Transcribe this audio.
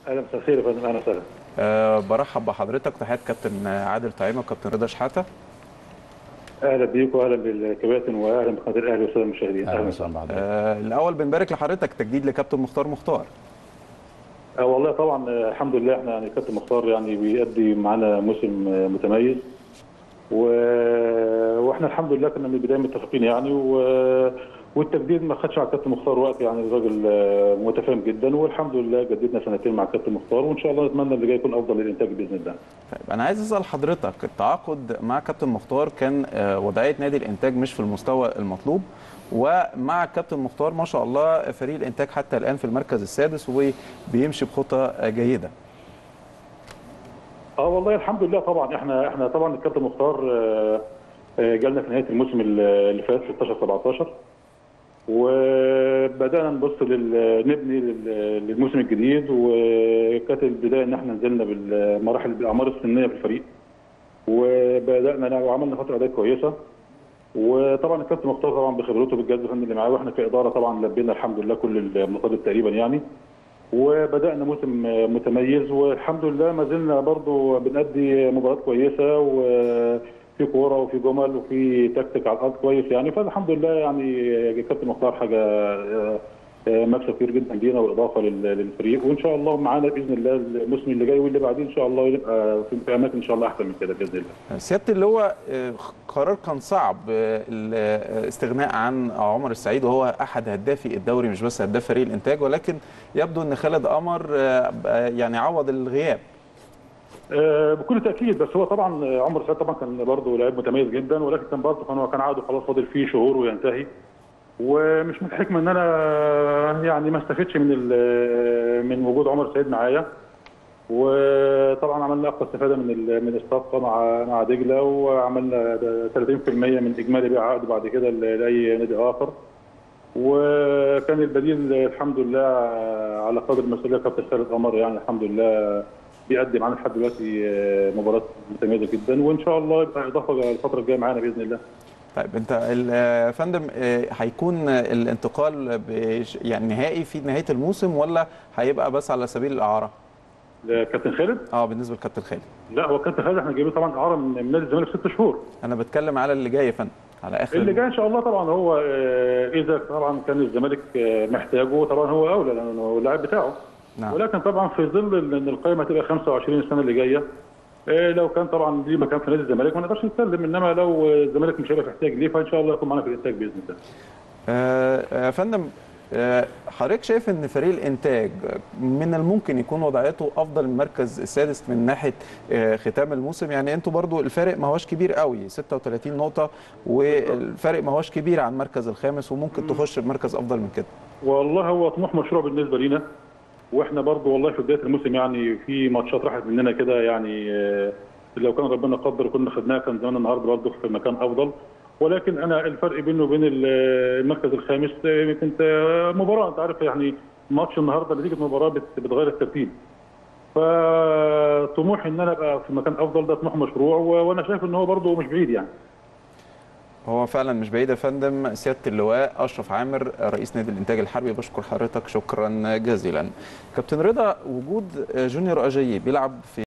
اهلا مساء الخير يا فندم اهلا وسهلا أه برحب بحضرتك تحيات كابتن عادل طعيمه وكابتن رضا شحاته اهلا بيكم واهلا بالكباتن واهلا بقناه الاهلي والساده المشاهدين اهلا وسهلا بحضرتك أه الاول بنبارك لحضرتك تجديد لكابتن مختار مختار آه والله طبعا آه، الحمد لله احنا يعني كابتن مختار يعني بيأدي معانا موسم آه، متميز و... واحنا الحمد لله كنا من البدايه متفقين يعني و... والتجديد ما خدش على الكابتن مختار وقت يعني الراجل آه، متفاهم جدا والحمد لله جددنا سنتين مع الكابتن مختار وان شاء الله نتمنى اللي جاي يكون افضل للانتاج باذن الله. طيب انا عايز اسال حضرتك التعاقد مع كابتن مختار كان أه وضعيه نادي الانتاج مش في المستوى المطلوب ومع الكابتن مختار ما شاء الله فريق الانتاج حتى الان في المركز السادس وبيمشي بخطى آه، جيده اه والله الحمد لله طبعا احنا احنا طبعا الكابتن مختار آه، آه، جالنا في نهايه الموسم اللي فات 16 17 وبدانا نبص لل- نبني لل- للموسم الجديد وكانت البدايه ان احنا نزلنا بالمراحل بالاعمار السنيه في الفريق وبدانا نلعب وعملنا فتره اداء كويسه وطبعا الكابتن مختار طبعا بخبرته بالجهاز الفني اللي معاه واحنا كاداره طبعا لبينا الحمد لله كل المطالب تقريبا يعني وبدانا موسم متميز والحمد لله ما زلنا برضو بنأدي مباريات كويسه وفي كوره وفي جمل وفي تكتيك على الارض كويس يعني فالحمد لله يعني كابتن مختار حاجه آه، آه، مكسب كبير جدا لينا واضافه لل- للفريق وان شاء الله معانا باذن الله الموسم اللي جاي واللي بعديه ان شاء الله يبقى في- في اماكن ان شاء الله احسن من كده باذن الله. سياده اللواء آه، قرار كان صعب آه، الاستغناء عن عمر السعيد وهو احد هدافي الدوري مش بس هداف فريق الانتاج ولكن يبدو ان خالد قمر آه، بقى يعني عوض الغياب آه، بكل تاكيد بس هو طبعا آه، عمر سعيد طبعا كان برضه لاعب متميز جدا ولكن كان برضه كان هو كان عقده خلاص فاضل فيه شهور وينتهي ومش من الحكمه ان انا يعني ما استفدش من ال- من وجود عمر سعيد معايا وطبعا عملنا اقصى استفاده من ال- من الصفقه مع مع دجله وعملنا 30% من اجمالي بيع عقد بعد كده ل- لاي نادي اخر وكان البديل الحمد لله على قدر المسؤوليه كابتن خالد قمر يعني الحمد لله بيقدم معانا لحد دلوقتي مباراه متميزه جدا وان شاء الله يبقى اضافه الفتره الجايه معانا باذن الله. طيب انت ال- آه، فندم آه، هيكون الانتقال بش- يعني نهائي في نهايه الموسم ولا هيبقى بس على سبيل الاعاره؟ كابتن خالد اه بالنسبه لكابتن خالد لا هو كابتن خالد احنا جايبين طبعا اعاره من من نادي الزمالك ست شهور انا بتكلم على اللي جاي يا فندم على اخر اللي جاي ان شاء الله طبعا هو آه، اذا طبعا كان الزمالك آه، محتاجه طبعا هو اولى لانه هو اللاعب بتاعه نعم. ولكن طبعا في ظل ان القائمه تبقى 25 السنه اللي جايه آه، لو كان طبعا ليه مكان في نادي الزمالك ما نقدرش نتكلم انما لو الزمالك مش هيبقى محتاج ليه فان شاء الله يكون معانا في الانتاج باذن الله. آه، يا فندم آه، حضرتك شايف ان فريق الانتاج من الممكن يكون وضعيته افضل من المركز السادس من ناحيه آه، ختام الموسم يعني انتوا برضو الفارق ما هوش كبير قوي 36 نقطه والفارق ما هوش كبير عن المركز الخامس وممكن تخش بمركز افضل من كده والله هو طموح مشروع بالنسبه لينا واحنا برضو والله في بدايه الموسم يعني في ماتشات راحت مننا كده يعني آه، لو كان ربنا قدر كنا خدناها كان زمان النهارده برضو في مكان افضل ولكن انا الفرق بينه وبين ال- المركز الخامس آه، كنت آه، مباراه انت عارف يعني ماتش النهارده نتيجه مباراه بت- بتغير الترتيب فطموحي ان انا ابقى في مكان افضل ده طموح مشروع و- وانا شايف ان هو برضو مش بعيد يعني هو فعلا مش بعيد يا فندم سياده اللواء اشرف عامر رئيس نادي الانتاج الحربي بشكر حضرتك شكرا جزيلا كابتن رضا وجود جونيور اجايي بيلعب في